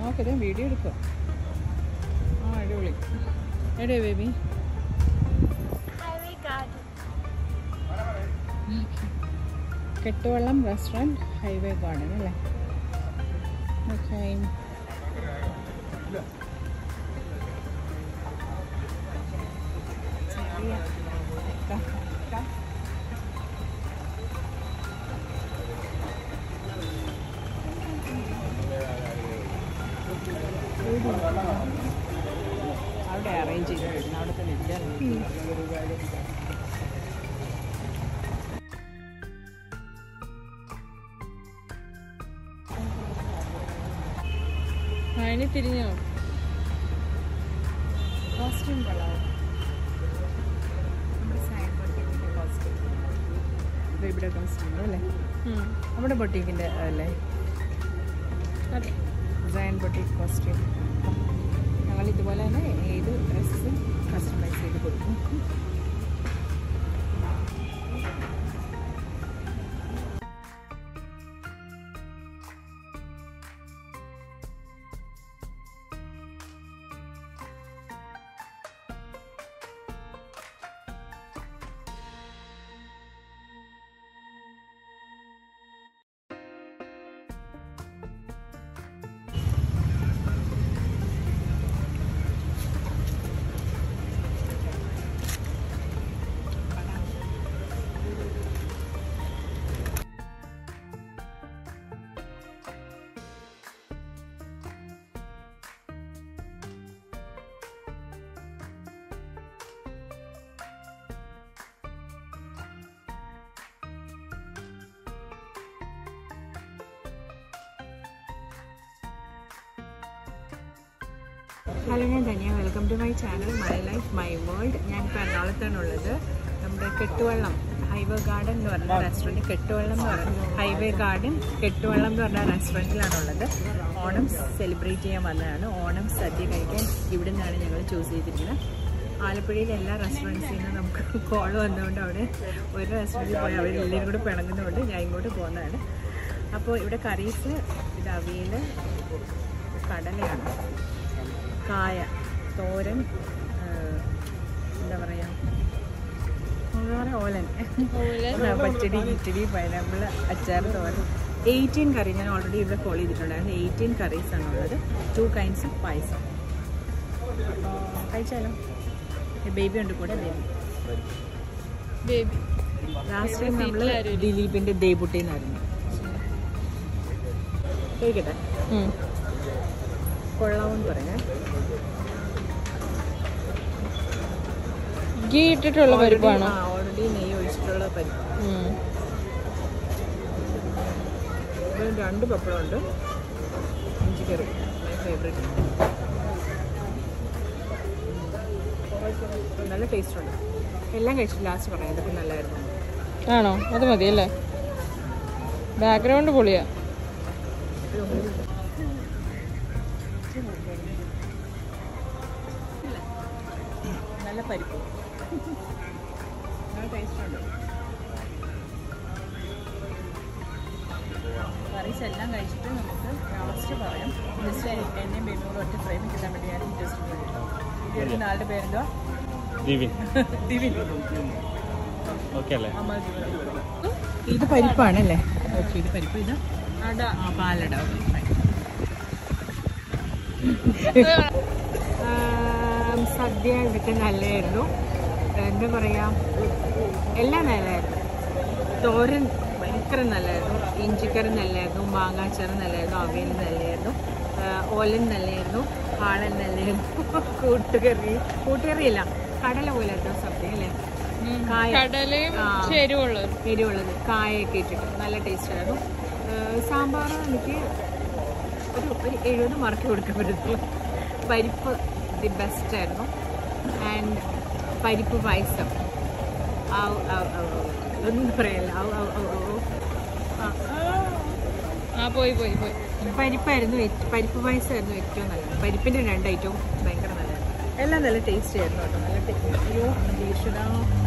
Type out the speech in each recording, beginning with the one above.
നോക്കതേ video എടുക്കുക ആ അടിപൊളി എടേ ബേബി Highway Garden. കെട്ടുവള്ളം റെസ്റ്റോറൻറ്റ് ഹൈവേ ഗാർഡൻ അല്ലേ ഓക്കെ അവിടെ അറേഞ്ച് ചെയ്തിട്ടുണ്ട് അവിടെ തന്നെ ഇല്ല ആ ഇനി തിരിഞ്ഞോ കോസ്റ്റ്യൂം കൊള്ളാവും നമ്മുടെ സൈൻ ബൊട്ടീക്കിൻ്റെ കോസ്റ്റ്യൂം ബേബിയുടെ കോസ്റ്റ്യൂം അല്ലേ നമ്മുടെ ബൊട്ടീക്കിൻ്റെ അല്ലേ അതെ സൈൻ ബൊട്ടീക്ക് കോസ്റ്റ്യൂം ഞങ്ങൾ ഇതുപോലെ തന്നെ ഏത് ഡ്രസ്സും കസ്റ്റമൈസ് ചെയ്ത് കൊടുക്കും ഹലോ ഞാൻ Dhaniya welcome to my channel my life my world ഞാനിപ്പോൾ എറണാകുളത്താണുള്ളത് നമ്മുടെ കെട്ടുവള്ളം ഹൈവേ ഗാർഡൻ എന്ന് പറഞ്ഞ റെസ്റ്റോറൻറ്റ് കെട്ടുവള്ളം എന്ന് പറഞ്ഞ ഹൈവേ ഗാർഡൻ കെട്ടുവള്ളം എന്ന് പറഞ്ഞ റെസ്റ്റോറൻറ്റിലാണുള്ളത് ഓണം സെലിബ്രേറ്റ് ചെയ്യാൻ വന്നതാണ് ഓണം സദ്യ കഴിക്കാൻ ഇവിടെ നിന്നാണ് ഞങ്ങൾ ചൂസ് ചെയ്തിരിക്കുന്നത് ആലപ്പുഴയിലെ എല്ലാ റെസ്റ്റോറൻറ്റ്സിൽ നിന്നും നമുക്ക് കോൾ വന്നതുകൊണ്ട് അവിടെ ഒരു റെസ്റ്റോറൻറ്റിൽ പോയി അവരെല്ലാവരും കൂടെ പിണങ്ങുന്നതുകൊണ്ട് ഞാൻ ഇങ്ങോട്ട് പോകുന്നതാണ് അപ്പോൾ ഇവിടെ കറീസ് ഇത് അവിയൽ കടലയാണ് കായ തോരൻ ആ, എന്താ പറയുക എന്താ പറയുക ഓലൻ ആ, പച്ചടി കിച്ചടി പൈനാപ്പിൾ അച്ചാർ തോരൻ എയ്റ്റീൻ കറി ഞാൻ ഓൾറെഡി ഇവിടെ കോൾ ചെയ്തിട്ടുണ്ടായിരുന്നു എയ്റ്റീൻ കറീസ് ആണുള്ളത് ടു കൈൻഡ്സ് ഓഫ് പായസം അപ്പോൾ കഴിച്ചാലോ ബേബി ഉണ്ട് കൂടെ ബേബി Baby. ലാസ്റ്റ് ടൈം നമ്മൾ ദിലീപിൻ്റെ ദേബുട്ടി എന്നായിരുന്നു കഴിക്കട്ടെ കൊള്ളാമെന്ന് പറയാം ഗീ ഇട്ടിട്ടുള്ള പരിപ്പാണോ ഓൾറെഡി നെയ്യ് ഒഴിച്ചിട്ടുള്ള പരിപ്പ് ഇതിൽ രണ്ട് പപ്പടമുണ്ട് ഇഞ്ചിക്കറി മൈ ഫേവറേറ്റ് നല്ല ടേസ്റ്റ് ഉണ്ട് എല്ലാം കഴിച്ചിട്ട് ലാസ്റ്റ് പറയാം ഇതൊക്കെ നല്ലതായിരുന്നു ആണോ അത് മതി അല്ലേ ബാക്ക്ഗ്രൗണ്ട് പൊളിയാ നല്ല പരിപ്പ് നല്ല ടേസ്റ്റ് ഉണ്ട് കറീസ് എല്ലാം കഴിച്ചിട്ട് നമുക്ക് ലാസ്റ്റ് പറയാം ജസ്റ്റ് എന്നെയും ബേബിയോട് ഒറ്റ ഫ്രെയിം കിട്ടാൻ വേണ്ടി ഞാൻ ജസ്റ്റ് ഇതിൽ ആളുടെ പേരെന്തോ ദിവ്യൻ ദിവിൻ ഓക്കെ അല്ലേ അമ്മ ദിവിൻ. ഇത് പരിപ്പാണല്ലേ ഓക്കെ ഇത് പരിപ്പ് ഇത് അട ആ പാലട ഓക്കെ ഫൈൻ സദ്യ ഇവിടുത്തെ നല്ലതായിരുന്നു എന്താ പറയാ എല്ലാം നല്ലതായിരുന്നു തോരൻ ഭയങ്കര നല്ലതായിരുന്നു ഇഞ്ചിക്കറി നല്ലതായിരുന്നു മാങ്ങാച്ചറ് നല്ലതായിരുന്നു അവിയൽ നല്ലതായിരുന്നു ആ, ഓലൻ നല്ലതായിരുന്നു കാളൻ നല്ലതായിരുന്നു കൂട്ടുകറി കൂട്ടുകറിയല്ല കടല പോലായിരുന്നു സദ്യ അല്ലേ കായ കടലയും ആ. ചേരുവുള്ളത് എരിവുള്ളത് കായൊക്കെ ഇട്ടിട്ട് നല്ല ടേസ്റ്റ് ആയിരുന്നു ഏഹ് സാമ്പാർ എനിക്ക് ഒരു ഒരു എഴുപത് മാർക്ക് കൊടുക്കാൻ പറ്റത്തുള്ളൂ പരിപ്പ് ദി ബെസ്റ്റ് ആയിരുന്നു ആൻഡ് പരിപ്പ് പായസം ആവ് ആവ് ആവ് ആവ്. ഒന്നും പറയല്ല ആവ് ആവ് ആവ് ആവ്. ആ, ആ പോയി പോയി പോയി പരിപ്പായിരുന്നു ഏറ്റവും പരിപ്പ് പായസമായിരുന്നു ഏറ്റവും നല്ലത് പരിപ്പിൻ്റെ രണ്ട് ഐറ്റവും ഭയങ്കര നല്ലതായിരുന്നു എല്ലാം നല്ല ടേസ്റ്റി ആയിരുന്നു കേട്ടോ നല്ല ടേ- അയ്യോ ഈശ്വരാ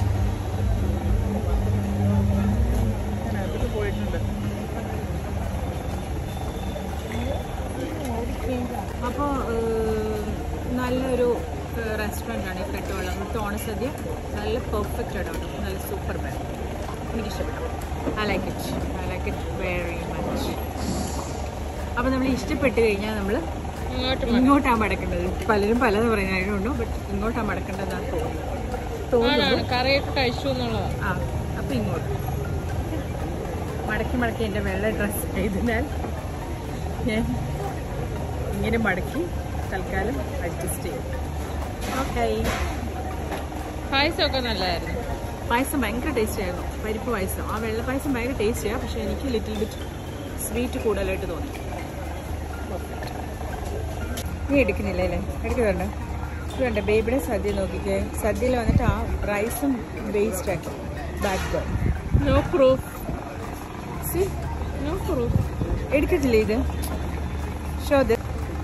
ഞാൻ അതിൽ പോയിട്ടുണ്ട് അപ്പോൾ നല്ലൊരു റെസ്റ്റോറൻ്റ് ആണ് ഈ കെട്ടുവള്ളം ഇവിടുത്തെ ഓണസദ്യ നല്ല പെർഫെക്റ്റ് ആയിട്ടുണ്ട് നല്ല സൂപ്പർ ബാഗ് എനിക്ക് ഇഷ്ടപ്പെട്ടു I like it I like it very much അപ്പോൾ നമ്മൾ ഇഷ്ടപ്പെട്ട് കഴിഞ്ഞാൽ നമ്മൾ ഇങ്ങോട്ട് ഇങ്ങോട്ടാണ് മടക്കേണ്ടത് പലരും പലതും പറയുന്നതിനുണ്ടോ ബട്ട് ഇങ്ങോട്ടാണ് മടക്കേണ്ടതെന്നാണ് തോന്നുന്നത് തോന്നുന്നു ആണാണ് കറിയൊക്കെ കഴിച്ചു എന്നുള്ളതാണ് ആ അപ്പം ഇങ്ങോട്ട് മടക്കി മടക്കി എൻ്റെ വെള്ള ഡ്രസ്സ് ചെയ്തതിനാൽ ഞാൻ ഇങ്ങനെ മടക്കി തൽക്കാലം അഡ്ജസ്റ്റ് ചെയ്യും ഓക്കെ പായസമൊക്കെ നല്ലതായിരുന്നു പായസം ഭയങ്കര ടേസ്റ്റ് ആയിരുന്നു പരിപ്പ് പായസം ആ വെള്ള പായസം ഭയങ്കര ടേസ്റ്റിയാണ് പക്ഷേ എനിക്ക് ലിറ്റിൽ ബിറ്റ് സ്വീറ്റ് കൂടുതലായിട്ട് തോന്നി നീ എടുക്കുന്നില്ല അല്ലേ എടുക്കുന്നുണ്ടോ ഇത് വേണ്ട ബേബിയുടെ സദ്യ നോക്കിക്കേ സദ്യയിൽ വന്നിട്ട് ആ റൈസും വേസ്റ്റ് ആക്കി backbone no proof no proof എടുക്കത്തില്ലേ ഇത് ഷോ ഇത്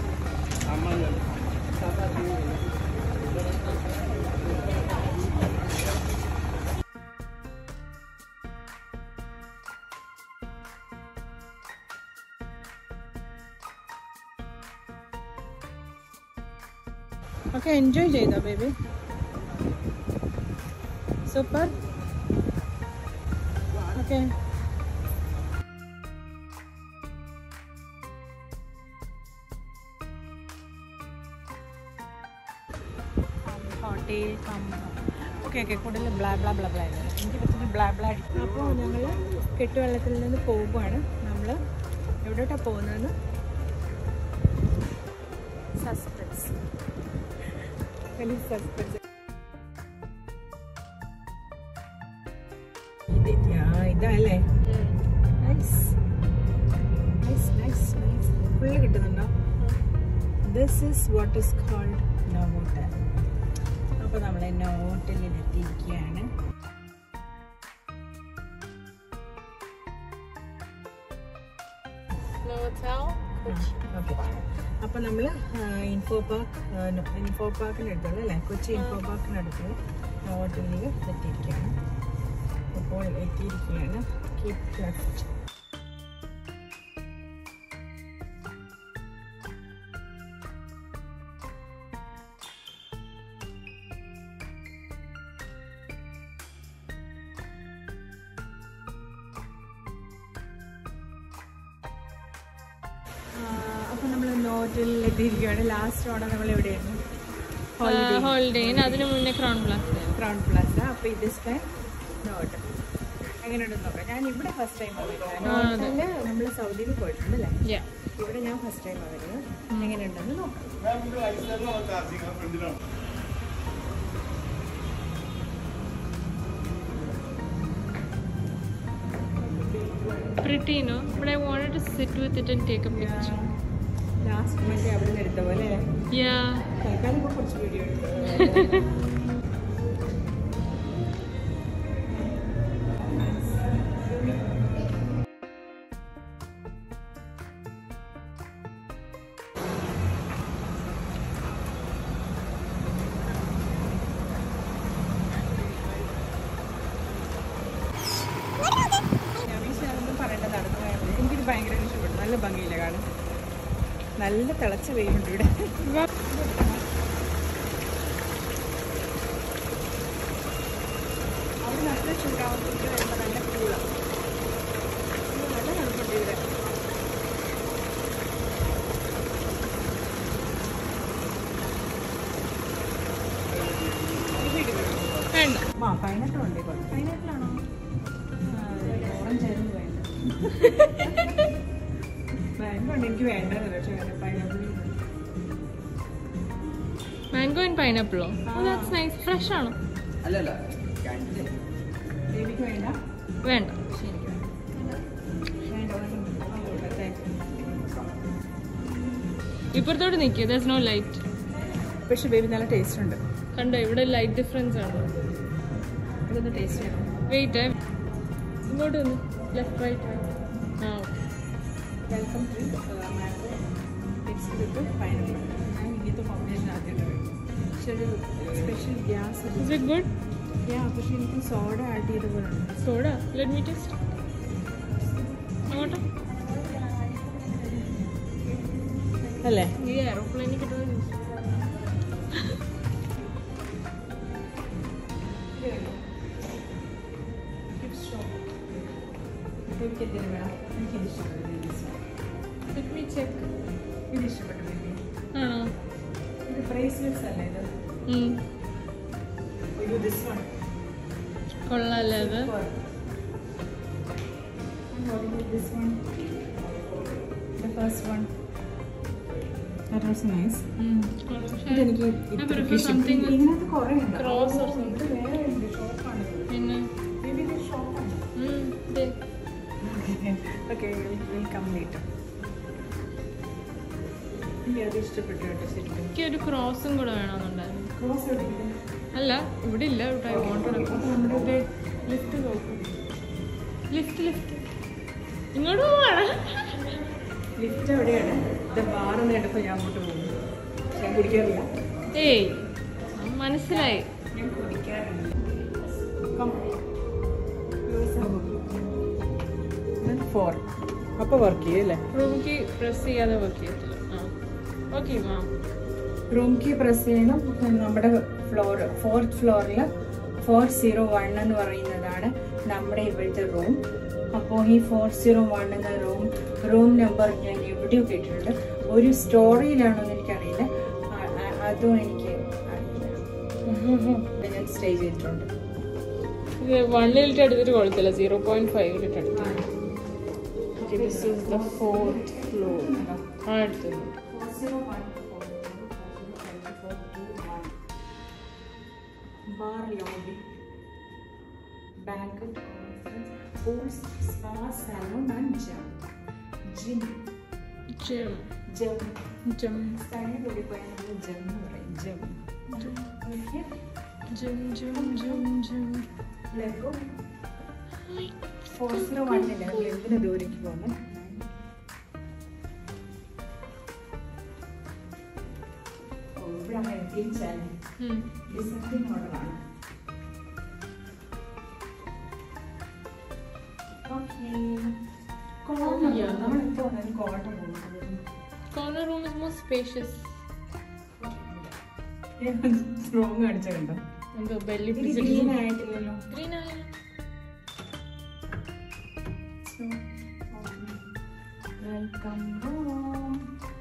ഓക്കെ എൻജോയ് ചെയ്തോ baby super okay hotel come okay okay കൂടുതൽ ബ്ലാ ബ്ലാ ബ്ലാ ബ്ലാ ആയിരുന്നു. എനിക്ക് പറ്റുന്ന ബ്ലാ ബ്ലാ അടിക്കും അപ്പോൾ ഞങ്ങൾ കെട്ടുവെള്ളത്തിൽ നിന്ന് പോകുവാണ് നമ്മൾ എവിടോട്ടാണ് പോകുന്നതെന്ന് സസ്പെൻസ് വലിയ സസ്പെൻസ് ഇതല്ലേ nice nice nice nice full കിട്ടുന്നുണ്ടോ this is what is called Novotel അപ്പോൾ നമ്മൾ നോവോട്ടലിൽ എത്തിയിരിക്കുകയാണ് ഓക്കെ അപ്പോൾ നമ്മൾ ഇൻഫോ പാർക്ക് ഇൻഫോ പാർക്കിനടുത്തുള്ള അല്ലേ കൊച്ചി ഇൻഫോ പാർക്കിനടുത്ത് നോവോട്ടലിൽ എത്തിയിരിക്കുകയാണ് അപ്പോൾ എത്തിയിരിക്കുകയാണ് കീപ് ലെഫ്റ്റ് അപ്പോൾ നമ്മൾ നോട്ടിൽ എത്തിയിരിക്കുകയാണ് ലാസ്റ്റ് ഓണം നമ്മൾ എവിടെയായിരുന്നു ഹോളിഡേ ഹോളിഡേ അതിന് മുന്നേ ക്രൗൺ പ്ലാസ് ക്രൗൺ പ്ലാസ അപ്പോൾ ഇത് ടൈം നോട്ട് എങ്ങനെയുണ്ടെന്ന് നോക്കാം ഞാൻ ഇവിടെ ഫസ്റ്റ് ടൈം നോട്ടില് നമ്മൾ സൗദിയിൽ പോയിട്ടുണ്ട് അല്ലേ ഇവിടെ ഞാൻ ഫസ്റ്റ് ടൈം വരുന്നത് എങ്ങനെയുണ്ടെന്ന് നോക്കാം Pretty, no? But I wanted to sit with it and take a picture. Last മറ്റേ അവിടെ നിന്ന് എടുത്ത പോലെ Yeah. തൽക്കാലം ഇപ്പോൾ കുറച്ച് വീഡിയോ എടുത്തു ഞാനൊന്നും പറയേണ്ട നടന്നു പോയത് എനിക്കിത് ഭയങ്കര ഇഷ്ടപ്പെട്ടു നല്ല ഭംഗിയില്ല കാണാൻ നല്ല തിളച്ച വെയിലുണ്ട് ഇവിടെ അവിടെ നല്ല ചൂടാവും ഇവിടെ വരുമ്പോൾ നല്ല കൂളാണ് നല്ല തണുപ്പുണ്ട് ഇവിടെ വേണ്ട ആ പൈനാപ്പിൾ ഉണ്ട് പൈനാപ്പിളാണോ ഓറഞ്ച് ആയിരുന്നു വേണ്ട മാംഗോ ഉണ്ട് എനിക്ക് വേണ്ടത് പക്ഷേ പൈനാപ്പിൾ മാംഗോ ആൻഡ് പൈനാപ്പിളോ ദാറ്റ്സ് നൈസ് ഫ്രഷ് ആണോ അല്ലല്ല ബേബിക്ക് വേണ്ട വേണ്ട ശരി വേണ്ട ഒരെണ്ണം ഇപ്പുറത്തോട്ട് നിൽക്കുക ദസ് നോ ലൈറ്റ് പക്ഷെ ബേബി നല്ല ടേസ്റ്റ് ഉണ്ട് കണ്ടോ ഇവിടെ ലൈറ്റ് ഡിഫറൻസ് ആണ് ഇതൊന്ന് ടേസ്റ്റ് ചെയ്യണം വെയിറ്റ് ഇങ്ങോട്ട് വന്ന് ലെഫ്റ്റ് റൈറ്റ് ആ welcome to mango mix with pineapple ഞാൻ ഇങ്ങനത്തെ കോമ്പിനേഷൻ ആദ്യമായിട്ട് കഴിക്കും പക്ഷെ ഒരു special gas is it good yeah പക്ഷെ എനിക്ക് സോഡ ആഡ് ചെയ്ത പോലെ ഉണ്ട് സോഡ ലെറ്റ് മീ ടെസ്റ്റ് അങ്ങോട്ട് അല്ലേ ഈ എയറോപ്ലെയിനിൽ കിട്ടുന്ന Let me check. ഇത് ഇഷ്ടപ്പെട്ടു ബേബി ആണോ ഇത് ബ്രേസ്ലെറ്റ്സ് അല്ലേ ഇത് ഉം. ഇത് ദിസ് വൺ കൊള്ളാല്ലേ അത് this one the first one that was nice ഉം. കൊള്ളാം. പക്ഷേ ഇതെനിക്ക് I prefer something with ഇതിനകത്ത് കുറേ ഉണ്ട് cross or ഇത് something. വേറെ ഉണ്ട് ഷോപ്പാണ് പിന്നെ മേബി ഇത് ഷോപ്പാണ് ഉം, ദേ. ഓക്കെ വിൽ കം ലേറ്റർ എനിക്ക് അത് ഇഷ്ടപ്പെട്ടു കേട്ടോ ശരിക്കും എനിക്ക് ഒരു ക്രോസും കൂടെ വേണമെന്നുണ്ടായിരുന്നു ക്രോസ് എടുക്കുന്നത് അല്ല ഇവിടെ ഇല്ല ഇവിടെ ഐ വോണ്ട് ലിഫ്റ്റ് നോക്കും ലിഫ്റ്റ് ലിഫ്റ്റ് ഇങ്ങോട്ട് പോവാണ് ലിഫ്റ്റ് എവിടെയാണ് ഇത് ബാറെന്ന് കണ്ടപ്പോൾ ഞാൻ അങ്ങോട്ട് പോകുന്നു ഞാൻ കുടിക്കാറില്ല ഏയ് മനസ്സിലായി ഞാൻ കുടിക്കാറില്ല ഫോർ അപ്പോൾ വർക്ക് ചെയ്യും അല്ലേ റൂമിക്ക് പ്രസ് ചെയ്യാതെ വർക്ക് ചെയ്യത്തില്ല ആ okay ma'am room key press ചെയ്യണം നമ്മുടെ ഫ്ലോർ ഫോർത്ത് ഫ്ലോറിൽ ഫോർ സീറോ വൺ എന്ന് പറയുന്നതാണ് നമ്മുടെ ഇവിടുത്തെ റൂം അപ്പോൾ ഈ ഫോർ സീറോ വൺ എന്ന റൂം റൂം നമ്പർ ഞാൻ എവിടെയോ കേട്ടിട്ടുണ്ട് ഒരു സ്റ്റോറിയിലാണോ എന്ന് എനിക്കറിയില്ല ആ, ആ, അതും എനിക്ക് അറിയില്ല ഞാൻ സ്റ്റേ ചെയ്തിട്ടുണ്ട് ഇത് വണ്ണിലിട്ട് എടുത്തിട്ട് കുഴപ്പമില്ല സീറോ പോയിന്റ് ഫൈവിലിട്ട് എടുത്തു this is the fourth floor ആ എടുത്തിട്ടുണ്ട് Bar lobby, banquet conference, pools, spa, salon and gym. Gym. Gym Gym. Gym സ്ഥലം കൂടി പോയാൽ നമ്മൾ gym എന്ന് പറയും. Gym. Okay. Gym gym gym gym Lego. Four zero one ഇല്ല. നമ്മൾ എന്തിനു ദൂരേക്ക് പോകുന്നു ഓ, ഇവിടെ അങ്ങനെ തിരിച്ചാലേ ഡിസൈൻ മോഡലാണ് Yeah. നമ്മളിപ്പോ വന്നത് കോട്ട പോകുന്നത് corner room is more spacious strong അടിച്ച കണ്ടോ എന്തോ ബെല്ലി ഇത് ഗ്രീൻ ആയിട്ടില്ലല്ലോ ഗ്രീൻ ആയാലും welcome home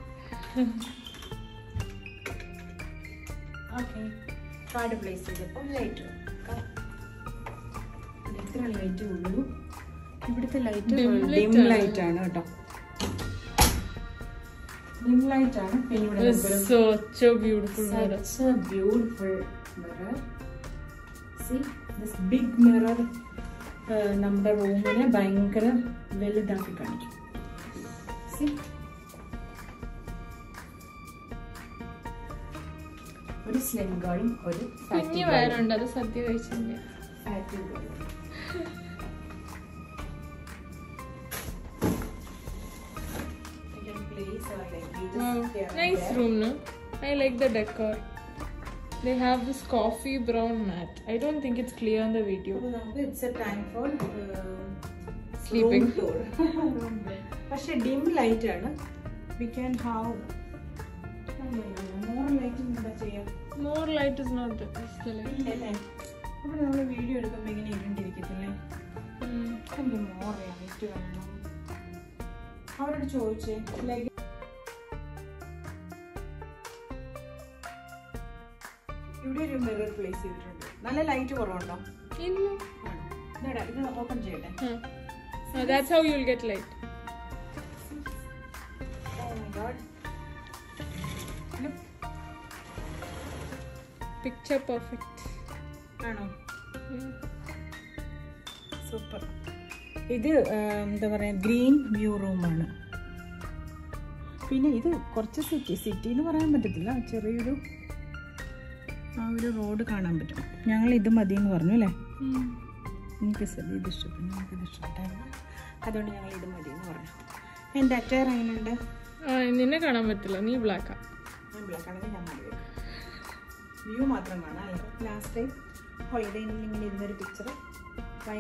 okay card place ചെയ്തപ്പോൾ ലൈറ്റ് എത്ര ലൈറ്റ് ഉള്ളൂ ഇവിടുത്തെ ലൈറ്റ് Dim light ഡിം ആണ്. ലൈറ്റ് ആണ് കേട്ടോ ഡിം ലൈറ്റ് ആണ് പിന്നെ ഇവിടെ നമുക്കൊരു so beautiful such a beautiful mirror see this big mirror uh, നമ്മുടെ റൂമിനെ ഭയങ്കര വലുതാക്കി കാണിക്കും See? ഒരു സ്ലിം ഗേളും ഒരു കുഞ്ഞു വയറുണ്ട് അത് സദ്യ കഴിച്ചില്ല Nice room, no? I like the decor. They have this coffee brown mat. I don't think it's clear on the video. It's a time for Sleeping. പക്ഷെ ഡിം ലൈറ്റ് ആണ് we can have more light എന്താ ചെയ്യാം More light is not the is the light. ഇല്ലല്ലേ അപ്പോൾ നമ്മൾ video എടുക്കുമ്പോൾ ഇങ്ങനെ ഇരുണ്ടിരിക്കത്തില്ലേ Mm. എനിക്ക് മോർ ലൈറ്റ് വേണം അവരോട് ചോദിച്ചേ ലൈക്ക് ഇവിടെ ഒരു മിറർ പ്ലേസ് ചെയ്തിട്ടുണ്ട് നല്ല ലൈറ്റ് കുറവുണ്ടോ ഇല്ല. ആണോ? ഇതെടാ, ഇത് ഓപ്പൺ ചെയ്യട്ടെ Huh. Uh, that's how you'll get light. Oh my god. Look. Picture perfect. ആണോ Yeah. സൂപ്പർ ഇത് ആ, എന്താ പറയാ ഗ്രീൻ വ്യൂ റൂമാണ് പിന്നെ ഇത് കുറച്ച് സിറ്റി സിറ്റി എന്ന് പറയാൻ പറ്റത്തില്ല ചെറിയൊരു ആ ഒരു റോഡ് കാണാൻ പറ്റും ഞങ്ങൾ ഇത് മതി എന്ന് പറഞ്ഞു അല്ലേ Mm. എനിക്ക് സദ്യ ഇത് ഇഷ്ടപ്പെട്ടു എനിക്കിത് ഇഷ്ടപ്പെട്ടായിരുന്നു അതുകൊണ്ട് ഞങ്ങൾ ഇത് മതി എന്ന് പറഞ്ഞു എൻ്റെ അറ്റയർ എങ്ങനെയുണ്ട് ആ, നിന്നെ കാണാൻ പറ്റില്ല നീ ബ്ലാക്കാ ഞാൻ ബ്ലാക്ക് ആണെങ്കിൽ ഞാൻ മതി വ്യൂ മാത്രം കാണാം അല്ലേ ലാസ്റ്റ് ടൈം ഹോളിഡേയിൽ ഇങ്ങനെ ഇരുന്നൊരു പിക്ചർ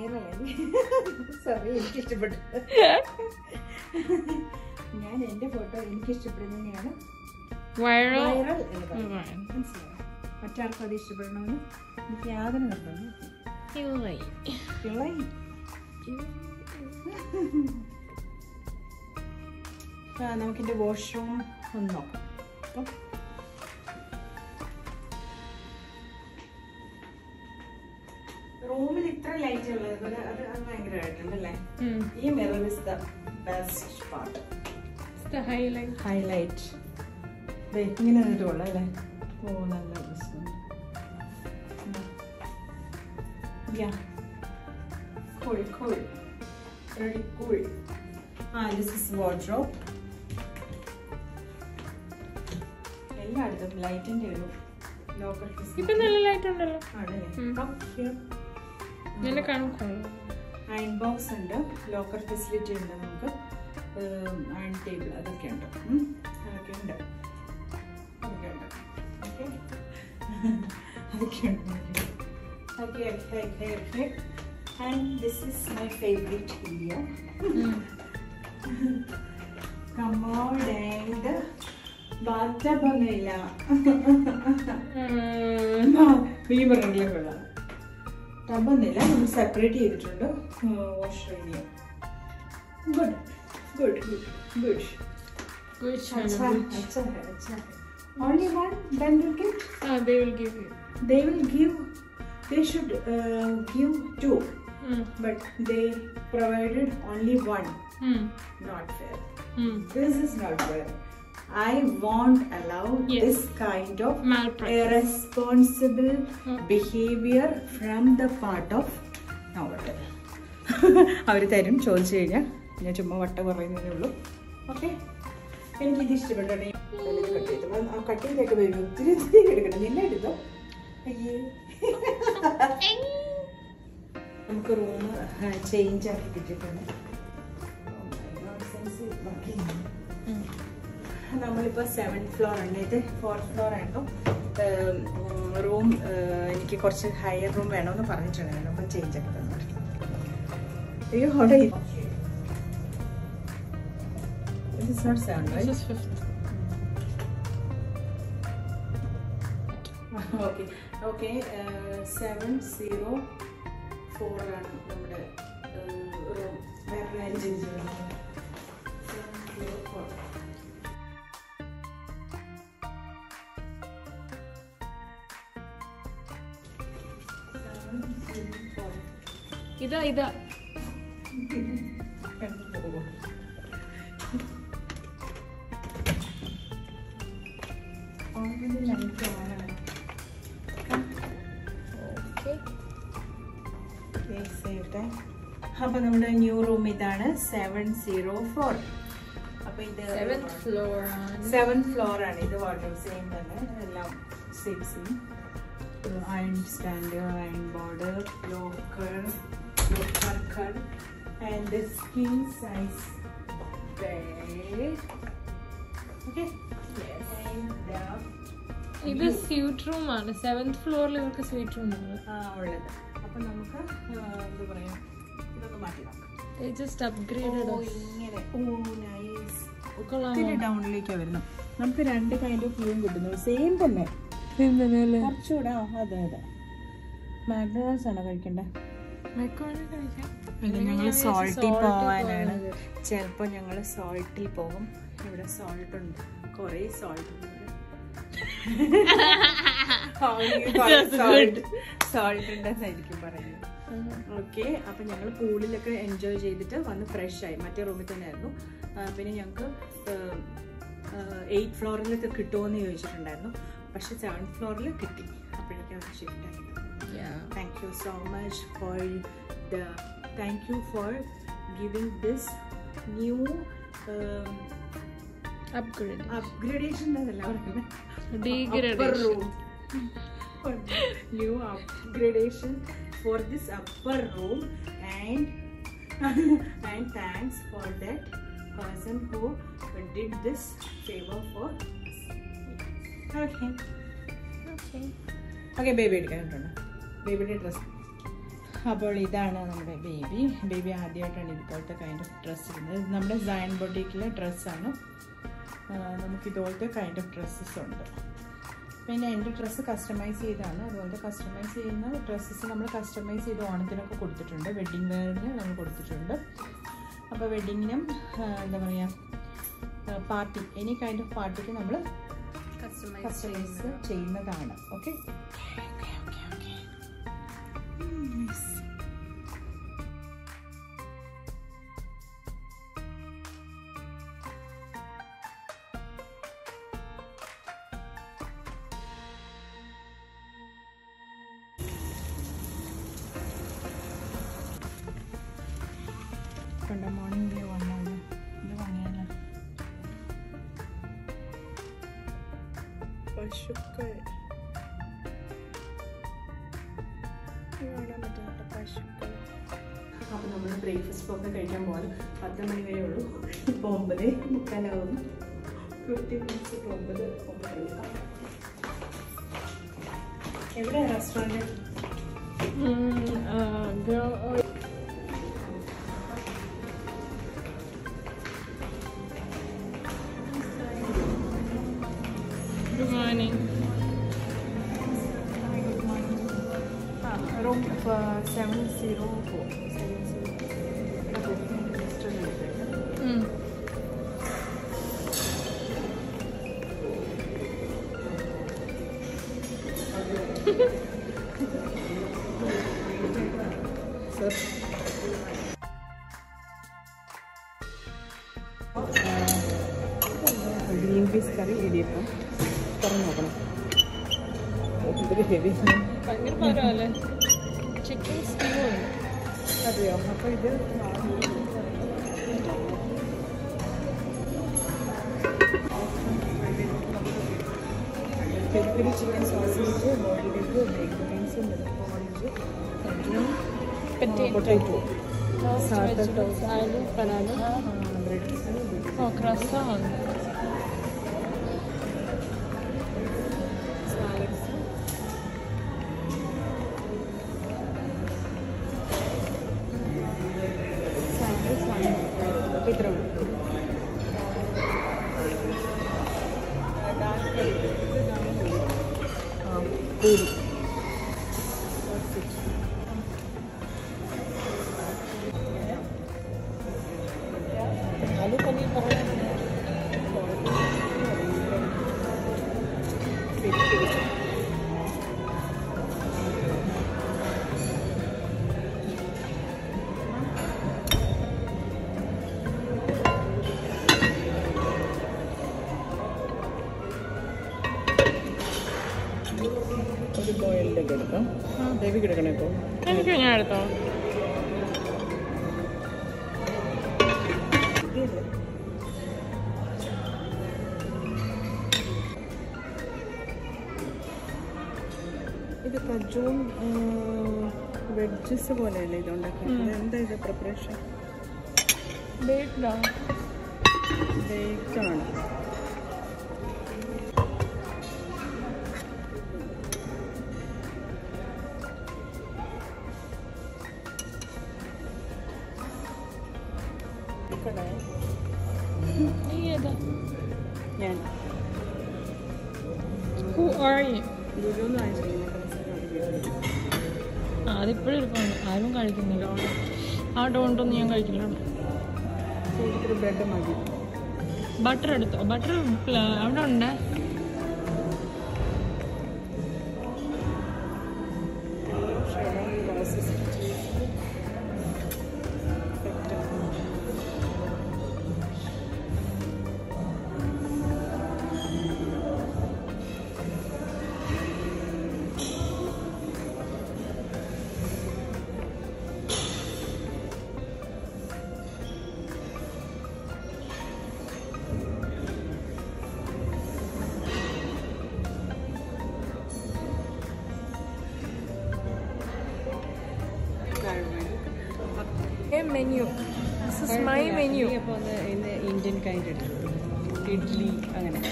വൈറലായി സോറി എനിക്ക് ഇഷ്ടപ്പെട്ടു ഞാൻ എൻ്റെ ഫോട്ടോ ഇഷ്ടപ്പെട്ട എനിക്ക് ഇഷ്ടപ്പെടുന്നത് തന്നെയാണ് വൈറൽ വൈറൽ എന്ന് പറയുന്നത് മനസ്സിലായോ മറ്റാർക്കും അത് ഇഷ്ടപ്പെടണമെന്ന് എനിക്ക് യാതൊരു നിർബന്ധം ഇളയി ആ, നമുക്കിന്റെ വാഷ്റൂം ഒന്ന് നോക്കാം അപ്പം റൂമിൽ ഇത്ര ലൈറ്റ് ഉള്ളത് പോലെ അത് അത് ഭയങ്കരമായിട്ടുണ്ടല്ലേ ഈ mirror is the best part highlight highlight ഇങ്ങനെ നിന്നിട്ട് കൊള്ളാം അല്ലേ ഓ നല്ല രസമുണ്ട് Yeah. Cool, cool. Very cool. Ah, this is wardrobe. എല്ലായിടത്തും ലൈറ്റിന്റെ ഒരു ലോക്കൽ ഇപ്പൊ നല്ല ലൈറ്റ് ഉണ്ടല്ലോ ആണല്ലേ ഉം. Come here. നിന്നെ കാണും അയൺ ബോക്സ് ഉണ്ട് ലോക്കർ ഫെസിലിറ്റി ഉണ്ട് നമുക്ക് അയൺ ടേബിൾ അതൊക്കെ ഉണ്ട് ഉം. അതൊക്കെ ഉണ്ട് അതൊക്കെ ഉണ്ട് ഓക്കെ അതൊക്കെ ഉണ്ട് okay okay okay okay and this is my favourite video commode and bathtub ഒന്നുമില്ല ഈ പറഞ്ഞില്ല കൊള്ളാം ടബൊന്നുമില്ല നമ്മൾ സെപ്പറേറ്റ് ചെയ്തിട്ടുണ്ട് wash area good good good good अच्छा है अच्छा है अच्छा है only one then you get they will give you they will give they should uh, give two Mm. but they provided only one Mm. not fair Mm. this is not fair i won't allow Yes. this kind of Malpractice. irresponsible Mm. behavior from the part of നോവട്ടെ അവർ തരും ചോദിച്ചു കഴിഞ്ഞാൽ ഞാൻ ചുമ്മാ വട്ട പറയുന്നതേ ഉള്ളൂ okay എനിക്കിത് ഇഷ്ടപ്പെട്ടു കട്ട് ചെയ്തു ആ കട്ട് ചെയ്തൊക്കെ വരും ഒത്തിരി ഒത്തിരി എടുക്കണം നിന്നെ എടുത്തോ അയ്യേ നമുക്ക് റൂം ചേഞ്ച് ആക്കി കിട്ടിയിട്ടുണ്ട് Oh my God, sense ബാക്കി Mm. നമ്മളിപ്പോൾ സെവൻത് ഫ്ലോർ ഉണ്ട് ഇത് ഫോർത്ത് ഫ്ലോർ ആയിരുന്നു റൂം എനിക്ക് കുറച്ച് ഹയർ റൂം വേണമെന്ന് പറഞ്ഞിട്ടുണ്ടായിരുന്നു അപ്പം ചേഞ്ച് ആക്കി തന്നു അയ്യോ അവിടെ This is not seven, This right? is fifth. Okay okay seven zero four ആണ് നമ്മുടെ റൂം വേറെ കാര്യം ചെയ്തിട്ടുള്ളത് seven zero four seven zero four ഇതാ ഇതാ ഓൾറെഡി ലൈറ്റ് ഓണാണ് ഓക്കെ അപ്പൊ നമ്മുടെ ന്യൂ റൂം ഇതാണ് സെവൻ സീറോ ഫോർ അപ്പൊ ഇത് സെവൻത് ഫ്ലോർ ആണ് സെവൻ ഫ്ലോർ ആണ് ഇത് വാട്ടർ സെയിം തന്നെ എല്ലാം same same iron stand iron border locker locker and skin size okay ഇത് സ്വീറ്റ് റൂം ആണ് സെവൻത് ഫ്ലോറിൽ ഇവർക്ക് സ്വീറ്റ് റൂം ആണ് ഉള്ളത് അപ്പൊ നമുക്ക് ആ, എന്താ പറയാ ഇതൊന്ന് മാറ്റി നോക്കാം ജസ്റ്റ് അപ്ഗ്രേഡഡ് ഓ, ഇങ്ങനെ ഓ നൈസ് കൊള്ളാമോ ഒത്തിരി ഡൗണിലേക്കാണ് വരുന്നത് നമുക്ക് രണ്ട് കൈൻഡ് ഓഫ് വ്യൂവും കിട്ടുന്നു സെയിം തന്നെ കുറച്ചുകൂടെ ആ, അതെ അതെ മാക്ഡൊണാൾഡ്സ് ആണോ കഴിക്കണ്ടേ ഞങ്ങൾ സോൾട്ടിൽ പോവാനാണ് ചിലപ്പോൾ ഞങ്ങൾ സോൾട്ടിൽ പോകും ഇവിടെ സോൾട്ട് ഉണ്ട് കുറേ സോൾട്ട് ഉണ്ട് സോൾട്ട് സോൾട്ട് ഉണ്ടെന്നായിരിക്കും പറയുന്നത് ഓക്കെ അപ്പം ഞങ്ങൾ പൂളിലൊക്കെ എൻജോയ് ചെയ്തിട്ട് വന്ന് ഫ്രഷ് ആയി മറ്റേ റൂമിൽ തന്നെ ആയിരുന്നു ആ, പിന്നെ ഞങ്ങൾക്ക് എയ്റ്റ് ഫ്ലോറിൽ കിട്ടുമോ എന്ന് ചോദിച്ചിട്ടുണ്ടായിരുന്നു പക്ഷെ സെവൻത് ഫ്ലോറിൽ കിട്ടി അപ്പോഴേക്കും അത് ഷിഫ്റ്റ് ആയി thank you so much for the thank you for giving this new um, upgrade upgradation എന്നല്ല പറയുന്നത്. upper Degradation. room. new upgradation for this upper room and and thanks for that person who did this favor for us. okay okay baby എടുക്കാനുണ്ട് ബേബിയുടെ dress അപ്പോൾ ഇതാണ് നമ്മുടെ baby baby ആദ്യമായിട്ടാണ് ഇതുപോലത്തെ kind of dress ഇടുന്നത് ഇത് നമ്മുടെ സയൻ ബൊട്ടിക്കിലെ ഡ്രസ്സാണ് ആ, നമുക്ക് ഇതുപോലത്തെ കൈൻഡ് ഓഫ് ഡ്രസ്സസ് ഉണ്ട് പിന്നെ എൻ്റെ ഡ്രസ്സ് കസ്റ്റമൈസ് ചെയ്താണ് അതുപോലത്തെ കസ്റ്റമൈസ് ചെയ്യുന്ന ഡ്രസ്സസ് നമ്മൾ കസ്റ്റമൈസ് ചെയ്ത് ഓണത്തിനൊക്കെ കൊടുത്തിട്ടുണ്ട് വെഡ്ഡിങ് വെയറിന് നമ്മൾ കൊടുത്തിട്ടുണ്ട് അപ്പോൾ വെഡ്ഡിങ്ങിനും എന്താ പറയുക പാർട്ടി എനി കൈൻഡ് ഓഫ് പാർട്ടിക്ക് നമ്മൾ കസ്റ്റമൈസ് ചെയ്യുന്നതാണ് ഓക്കെ കണ്ട മോർണിംഗ് വ്യൂ വന്നാണ് ഇത് വാങ്ങിയല്ല പശുക്കൾ കാണാൻ പറ്റുന്നുണ്ട് പശുക്കൾ അപ്പോൾ നമ്മൾ ബ്രേക്ക്ഫാസ്റ്റ് ഒക്കെ കഴിക്കാൻ പോകാൻ പത്ത് മണി വരെ ഉള്ളൂ ഇപ്പോൾ ഒമ്പത് മുക്കാലാവും ഫിഫ്റ്റി മിനിറ്റ്സ് ഇപ്പോൾ ഒമ്പത് ഒമ്പത് എവിടെയാണ് restaurant good morning room seven zero four seven zero restaurant sir green peas curry ഇടിയപ്പം തുറന്ന് നോക്കണം ഇതൊരു ഹെവി ഭയങ്കര ഭാരമല്ലേ ചിക്കൻ സ്റ്റീവ് ഉണ്ട് അതെയോ അപ്പോൾ ഇത് peri peri chicken sausage boiled egg bake beans milk orange potato സാധാ ടോസ്റ്റ് ആയാലും പനാലും ബ്രെഡ്സ് ഓ ക്രസ്സാണ് സാലഡ്സ് സാലഡ്സ് ആണ് അപ്പോൾ ഇത്ര ഉള്ളൂ ആ പൂരി ആലു പനീർ പറയാൻ ഒരു ബോയിൽഡ് ഒക്കെ എടുക്കാം ബേബി കിടക്കണേ ഇപ്പോൾ എനിക്ക് ഞാൻ എടുത്തോ ഇത് കജൂൺ വെഡ്ജസ് പോലെയല്ലേ ഇത് ഉണ്ടാക്കുന്നത് എന്താ ഇത് പ്രിപ്പറേഷൻ ബേക്ക്ഡാ ബേക്കാണ് നീ ഏതാ ഞാൻ ഹു ആർ യു ലുലുന്ന് വാങ്ങിച്ചിരിക്കുന്നു ആ അതിപ്പോഴും ഇരിപ്പുണ്ട് ആരും കഴിക്കുന്നില്ല ആ ഡോണ്ടൊന്നും ഞാൻ കഴിക്കില്ല ഇത്തിരി ബ്രെഡ് മതി ബട്ടർ എടുത്തോ ബട്ടർ അവിടെ ഉണ്ട് menu this is my menu അപ്പോൾ ഒന്ന് ഇന്ന് ഇന്ത്യൻ കൈൻഡ് എടുക്കും ഇഡ്ഡലി അങ്ങനെ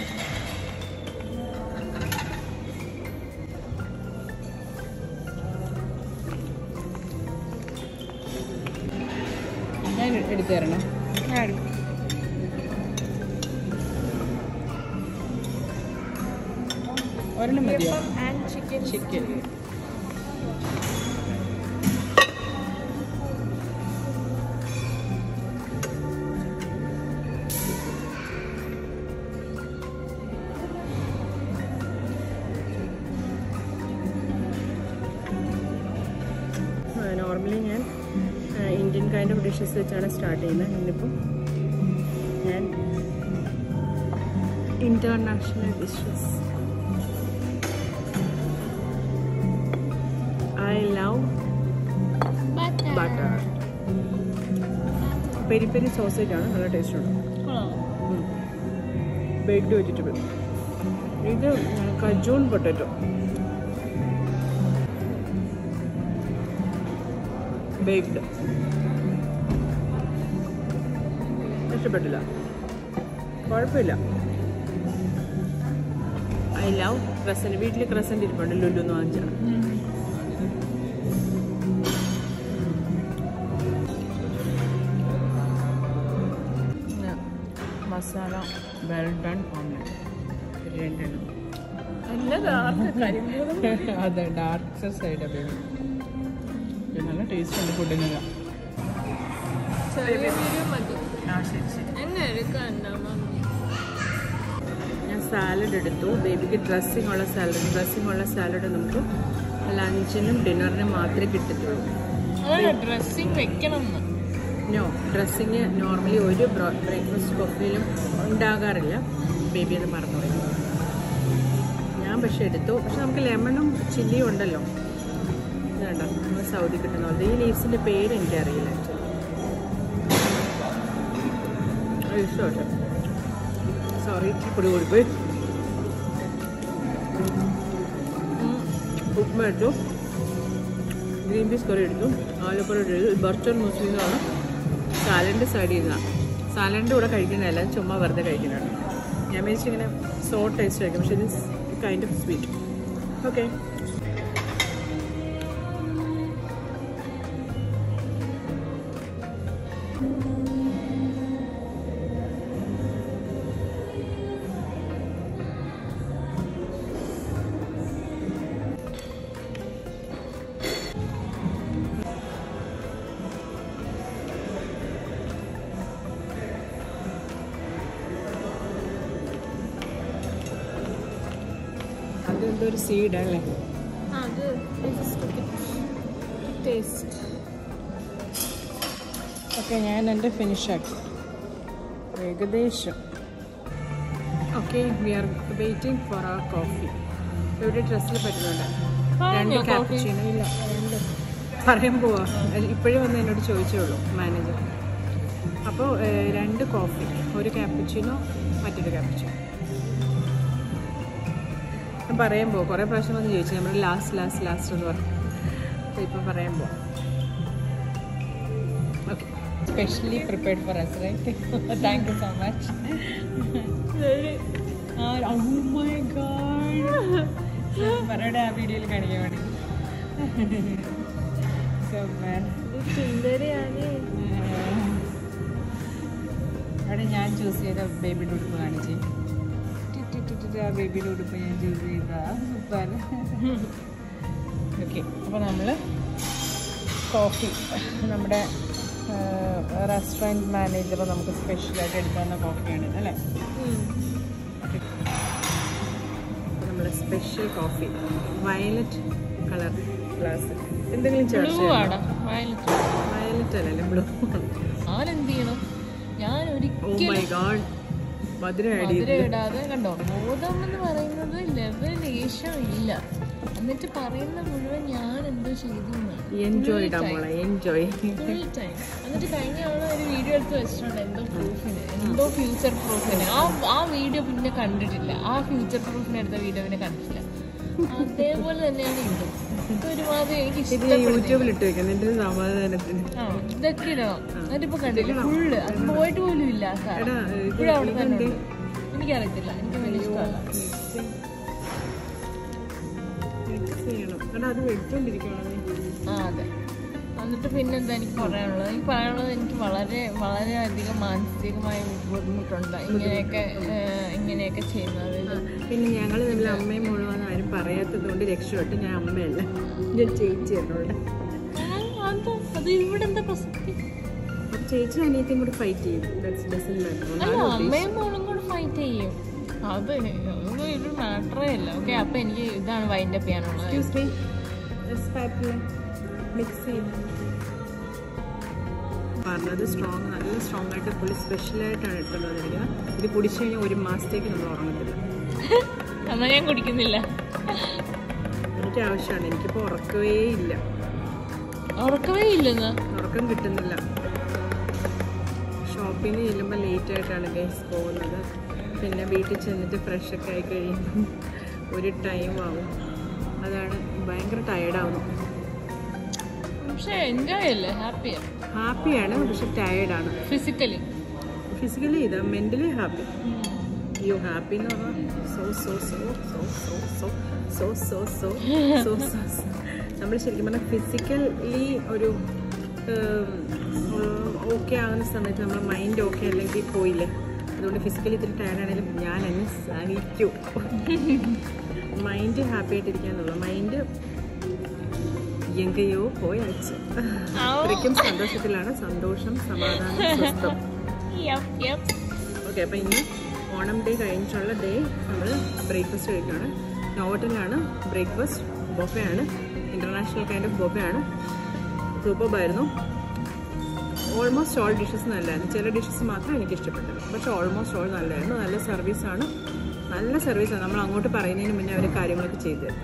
ഞാൻ എടുത്തു തരണം ഒരെണ്ണം മതിയോ ആൻഡ് ചിക്കൻ ചിക്കൻ നോർമലി ഞാൻ ഇന്ത്യൻ കൈൻഡ് ഓഫ് ഡിഷസ് വെച്ചാണ് സ്റ്റാർട്ട് ചെയ്യുന്നത് ഇന്നിപ്പോൾ ഞാൻ international dishes I love butter peri peri sausage ആണ് നല്ല ടേസ്റ്റ് ഉണ്ട് ബേക്ക്ഡ് വെജിറ്റബിൾ ഇത് കജൂൺ പൊട്ടറ്റോ ബേക്ക്ഡ് ഇഷ്ടപ്പെട്ടില്ല കുഴപ്പമില്ല ഐ ലവ് ക്രസൻറ്റ് വീട്ടിൽ ക്രസൻറ്റ് ഇരിപ്പുണ്ട് ലുല്ലു വാങ്ങിച്ചാണ് മസാല വെൽ ഡൺ ഓംലെറ്റ് രണ്ടെണ്ണം അതെ ഡാർക്ക് സൈഡ് ബേബി നല്ല ടേസ്റ്റ് ഉണ്ട് ഫുഡിന് ചെറിയ വീഡിയോ മതി ആ ശരി ശരി എന്നെ എടുക്കാൻ ഞാൻ സാലഡ് എടുത്തു ബേബിക്ക് ഡ്രസ്സിംഗ് ഉള്ള സാലഡ് ഡ്രസ്സിംഗ് ഉള്ള സാലഡ് നമുക്ക് ലഞ്ചിനും ഡിന്നറിനും മാത്രമേ കിട്ടത്തുള്ളൂ ഡ്രസ്സിങ് വെക്കണം നോ ഡ്രസ്സിങ് നോർമലി ഒരു ബ്രേക്ക്ഫാസ്റ്റ് ബൊഫയിലും ഉണ്ടാകാറില്ല ബേബി എന്ന് മറന്നുപോയി ഞാൻ പക്ഷെ എടുത്തു പക്ഷെ നമുക്ക് ലെമണും ചില്ലിയും ഉണ്ടല്ലോ ഇതുണ്ടോ നമ്മൾ സൗദി കിട്ടുന്ന പോലെ ഈ ലീവ്സിൻ്റെ പേര് എനിക്കറിയില്ല ആക്ച്വലി ഇഷ്ടമല്ല സോറി പൊടി കൂടിപ്പോയി ഉപ്മ എടുത്തു ഗ്രീൻ പീസ് കറി എടുത്തു ആലപ്പുഴ എടുത്തു ബർച്ചർ മുസ്ലിങ്ങളാണ് സാലഡിൻ്റെ സൈഡ് ചെയ്യുന്നതാണ് സാലഡിൻ്റെ കൂടെ കഴിക്കുന്നതല്ല ചുമ്മാ വെറുതെ കഴിക്കുന്നതാണ് ഞാൻ വിചാരിച്ചിങ്ങനെ സോ ടേസ്റ്റ് ആയിരിക്കും പക്ഷേ ഇത് കൈൻഡ് ഓഫ് സ്വീറ്റ് ഓക്കെ അതെന്തോ ഒരു സീഡല്ലേ അത് ടേസ്റ്റ് ഓക്കെ ഞാൻ എൻ്റെ ഫിനിഷാക്കി ഏകദേശം okay we are waiting for ആ കോഫി ഇവിടെ ഡ്രസ്സിൽ പറ്റുന്നുണ്ട് രണ്ട് കാപ്പച്ചീനോ ഇല്ല രണ്ട് പറയാൻ പോവാ ഇപ്പോഴും വന്ന് എന്നോട് ചോദിച്ചേ ഉള്ളൂ മാനേജർ അപ്പോൾ രണ്ട് കോഫി ഒരു കാപ്പച്ചീനോ മറ്റൊരു കാപ്പച്ചീനോ ഞാൻ പറയാൻ പോവാം കുറേ പ്രാവശ്യം വന്ന് ചോദിച്ചു നമ്മൾ ലാസ്റ്റ് ലാസ്റ്റ് ലാസ്റ്റ് എന്ന് പറഞ്ഞു അപ്പോൾ ഇപ്പം പറയാൻ പോവാം okay specially prepared for us right thank you so much oh my god പറയുടെ ആ വീഡിയോയിൽ കാണിക്കാൻ വേണ്ടി സൂപ്പർ സുന്ദരിയാണ് അവിടെ ഞാൻ ചൂസ് ചെയ്ത ബേബിയുടെ ഉടുപ്പ് കാണിച്ച് ആ ബേബിയുടെ ഉടുപ്പ് ഞാൻ ചൂസ് ചെയ്ത സൂപ്പർ ഓക്കെ അപ്പോൾ നമ്മൾ കോഫി നമ്മുടെ റെസ്റ്റോറൻറ്റ് മാനേജർ നമുക്ക് സ്പെഷ്യലായിട്ട് എടുക്കാവുന്ന കോഫിയാണ് അല്ലേ നമ്മുടെ special coffee violet colour glass എന്തെങ്കിലും ചേർത്ത് ബ്ലൂ ആണ് വയലറ്റ് വയലറ്റ് അല്ലല്ലേ ബ്ലൂ അവനെന്ത് ചെയ്യണം ഞാൻ ഓ ഒരിക്കലും മൈ ഗാഡ് മധുരം ആഡ് മധുരം ചെയ്ത് ഇടാതെ കണ്ടോ ബോധം എന്ന് പറയുന്നത് ലെവൽ ലേശം ഇല്ല എന്നിട്ട് പറയുന്ന മുഴുവൻ ഞാൻ എന്തോ ചെയ്തു എൻജോയ് ഇടാൻ മോളെ എൻജോയ് ഫുൾ ടൈം എന്നിട്ട് കഴിഞ്ഞ തവണ ഒരു വീഡിയോ എടുത്ത് വെച്ചിട്ടുണ്ട് എന്തോ പ്രൂഫിന് എന്തോ ഫ്യൂച്ചർ പ്രൂഫിന് ആ ആ വീഡിയോ പിന്നെ കണ്ടിട്ടില്ല ആ ഫ്യൂച്ചർ പ്രൂഫിന് എടുത്ത വീഡിയോ പിന്നെ കണ്ടിട്ടില്ല അതേപോലെ തന്നെയാണ് ഇതും ഇത് ഒരുമാതിരി എനിക്ക് ഇത് ഇഷ്ടപ്പെടുന്നില്ല യൂട്യൂബിൽ ഇട്ട് വെക്കാം നിന്റെ സമാധാനത്തിന് ആ ഇതൊക്കെ ഇടണം എന്നിട്ടിപ്പോ കണ്ടില്ല ഫുള്ള് അത് പോയിട്ട് പോലും ഇല്ല ആ സാധനം എടാ ഇത് ഇപ്പോഴും അവിടെ തന്നെ ഇതെന്ത്? ഉണ്ട്. എനിക്കറിയത്തില്ല എനിക്ക് വലിയ ഇഷ്ടമല്ല മിക്സ് ചെയ്യണം എടാ അത് വെച്ചോണ്ടിരിക്കണം ആ അതെ എന്നിട്ട് പിന്നെ എന്താ എനിക്ക് പറയാനുള്ളത് എനിക്ക് പറയാനുള്ളത് എനിക്ക് വളരെ വളരെയധികം മാനസികമായ ബുദ്ധിമുട്ടുണ്ട് ഇങ്ങനെയൊക്കെ ഏഹ്, ഇങ്ങനെയൊക്കെ ചെയ്യുന്നത് പിന്നെ ഞങ്ങൾ തമ്മിൽ അമ്മയും മുഴുവൻ ആരും പറയാത്തത് കൊണ്ട് രക്ഷപ്പെട്ടു ഞാൻ അമ്മയല്ല ഞാൻ ചേച്ചി എന്നോട് അത് അത് ഇവിടെ എന്താ പ്രസക്തി അപ്പൊ ചേച്ചി അനിയത്തിയും കൂടി ഫൈറ്റ് ചെയ്യും ദാറ്റ്സ് ഡസൻ അല്ല അമ്മയും മോളും കൂടെ ഫൈറ്റ് ചെയ്യും അത് അത് ഒരു മാറ്ററേ അല്ല ഓക്കെ അപ്പൊ എനിക്ക് ഇതാണ് വൈൻഡപ്പ് ചെയ്യാനുള്ളത് എക്സ്ക്യൂസ് മീ സ്പാറ്റില മിക്സ് ചെയ്ത് പറഞ്ഞത് സ്ട്രോങ് നല്ല സ്ട്രോങ് ആയിട്ട് പുള്ളി സ്പെഷ്യലായിട്ടാണ് എടുത്തുകൊണ്ട് വന്നിരിക്കുന്നത് ഇത് കുടിച്ചു കഴിഞ്ഞാൽ ഒരു മാസത്തേക്ക് നമ്മൾ ഉറങ്ങത്തില്ല എന്നാ ഞാൻ കുടിക്കുന്നില്ല എനിക്ക് ആവശ്യമാണ് എനിക്കിപ്പോൾ ഉറക്കവേ ഇല്ല ഉറക്കവേ ഇല്ലെന്ന് ഉറക്കം കിട്ടുന്നില്ല ഷോപ്പിൽ നിന്ന് ചെല്ലുമ്പോൾ ലേറ്റ് ആയിട്ടാണ് ഗൈസ് പോകുന്നത് പിന്നെ വീട്ടിൽ ചെന്നിട്ട് ഫ്രഷ് ഒക്കെ ആയി കഴിയുമ്പം ഒരു ടൈം ആവും അതാണ് ഭയങ്കര ടയേർഡാവുന്നു പക്ഷെ എൻജോയ് അല്ലേ ഹാപ്പിയാ ഹാപ്പിയാണ് പക്ഷെ ടയേർഡാണ് ഫിസിക്കലി ഫിസിക്കലി ഇത് മെൻ്റലി ഹാപ്പി യു ഹാപ്പി എന്ന് പറഞ്ഞാൽ so so so so so so so so so so so നമ്മൾ ശരിക്കും പറഞ്ഞാൽ ഫിസിക്കലി ഒരു ഓക്കെ ആകുന്ന സമയത്ത് നമ്മൾ മൈൻഡ് ഓക്കെ അല്ലെങ്കിൽ പോയില്ലേ അതുകൊണ്ട് ഫിസിക്കലി ഇത്തിരി ടയർഡ് ആണെങ്കിലും ഞാൻ അങ്ങ് സഹിക്കും മൈൻഡ് ഹാപ്പി ആയിട്ടിരിക്കാന്നുള്ളൂ മൈൻഡ് എങ്കയോ പോയാച്ച് അത്രയ്ക്കും സന്തോഷത്തിലാണ് സന്തോഷം സമാധാനം സ്വസ്ഥം ഓക്കെ അപ്പോൾ ഇന്ന് ഓണം ഡേ കഴിഞ്ഞിട്ടുള്ള ഡേ നമ്മൾ ബ്രേക്ക്ഫാസ്റ്റ് കഴിക്കുകയാണ് നോവട്ടിലാണ് ബ്രേക്ക്ഫാസ്റ്റ് ബൊഫയാണ് ഇൻ്റർനാഷണൽ കൈൻഡ് ഓഫ് ബൊഫയാണ് സൂപ്പർബായിരുന്നു ഓൾമോസ്റ്റ് ഓൾ ഡിഷസ് നല്ലതായിരുന്നു ചില ഡിഷസ് മാത്രമേ എനിക്ക് ഇഷ്ടപ്പെട്ടത് പക്ഷേ ഓൾമോസ്റ്റ് ഓൾ നല്ലതായിരുന്നു നല്ല സർവീസാണ് നല്ല സർവീസാണ് നമ്മൾ അങ്ങോട്ട് പറയുന്നതിന് മുന്നേ അവർ കാര്യങ്ങളൊക്കെ ചെയ്തു തരും